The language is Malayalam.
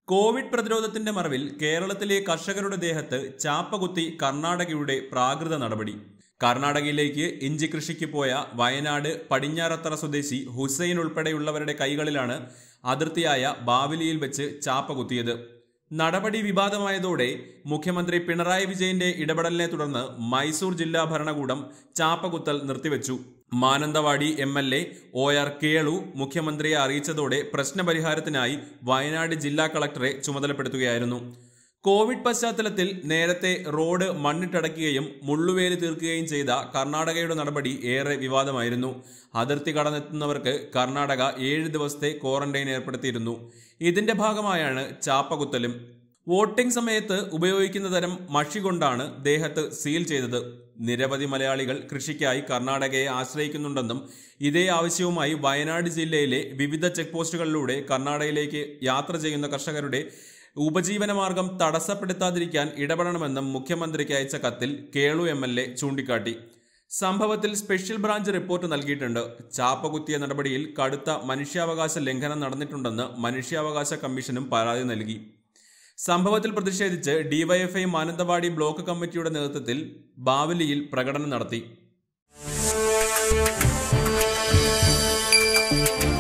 കോവിഡ് പ്രതിരോധത്തിന്റെ മറവിൽ കേരളത്തിലെ കർഷകരുടെ ദേഹത്ത് ചാപ്പകുത്തി കർണാടകയുടെ പ്രാകൃത നടപടി കർണാടകയിലേക്ക് ഇഞ്ചി കൃഷിക്ക് പോയ വയനാട് പടിഞ്ഞാറത്തറ സ്വദേശി ഹുസൈൻ ഉൾപ്പെടെയുള്ളവരുടെ കൈകളിലാണ് അതിർത്തിയായ ബാവലിയിൽ വെച്ച് ചാപ്പ കുത്തിയത് നടപടി വിവാദമായതോടെ മുഖ്യമന്ത്രി പിണറായി വിജയന്റെ ഇടപെടലിനെ തുടർന്ന് മൈസൂർ ജില്ലാ ഭരണകൂടം ചാപ്പകുത്തൽ നിർത്തിവെച്ചു Mananthavady M L A O R Kelu മുഖ്യമന്ത്രിയെ അറിയിച്ചതോടെ പ്രശ്നപരിഹാരത്തിനായി വയനാട് ജില്ലാ കളക്ടറെ ചുമതലപ്പെടുത്തുകയായിരുന്നു കോവിഡ് പശ്ചാത്തലത്തിൽ നേരത്തെ റോഡ് മണ്ണിട്ടടയ്ക്കുകയും മുള്ളുവേലി തീർക്കുകയും ചെയ്ത കർണാടകയുടെ നടപടി ഏറെ വിവാദമായിരുന്നു അതിർത്തി കടന്നെത്തുന്നവർക്ക് കർണാടക ഏഴ് ദിവസത്തെ ക്വാറന്റൈൻ ഏർപ്പെടുത്തിയിരുന്നു ഇതിന്റെ ഭാഗമായാണ് ചാപ്പകുത്തലും വോട്ടിംഗ് സമയത്ത് ഉപയോഗിക്കുന്ന തരം മഷി കൊണ്ടാണ് ദേഹത്ത് സീൽ ചെയ്തത് നിരവധി മലയാളികൾ കൃഷിക്കായി കർണാടകയെ ആശ്രയിക്കുന്നുണ്ടെന്നും ഇതേ ആവശ്യവുമായി വയനാട് ജില്ലയിലെ വിവിധ ചെക്ക് പോസ്റ്റുകളിലൂടെ കർണാടകയിലേക്ക് യാത്ര ചെയ്യുന്ന കർഷകരുടെ ഉപജീവനമാർഗം തടസ്സപ്പെടുത്താതിരിക്കാൻ ഇടപെടണമെന്നും മുഖ്യമന്ത്രിക്ക് അയച്ച കത്തിൽ കേളു എം എൽ എ ചൂണ്ടിക്കാട്ടി സംഭവത്തിൽ സ്പെഷ്യൽ ബ്രാഞ്ച് റിപ്പോർട്ട് നൽകിയിട്ടുണ്ട് ചാപ്പകുത്തിയ നടപടിയിൽ കടുത്ത മനുഷ്യാവകാശ ലംഘനം നടന്നിട്ടുണ്ടെന്ന് മനുഷ്യാവകാശ കമ്മീഷനും പരാതി നൽകി സംഭവത്തിൽ പ്രതിഷേധിച്ച് ഡിവൈഎഫ്ഐ മാനന്തവാടി ബ്ലോക്ക് കമ്മിറ്റിയുടെ നേതൃത്വത്തിൽ ബാവലിയിൽ പ്രകടനം നടത്തി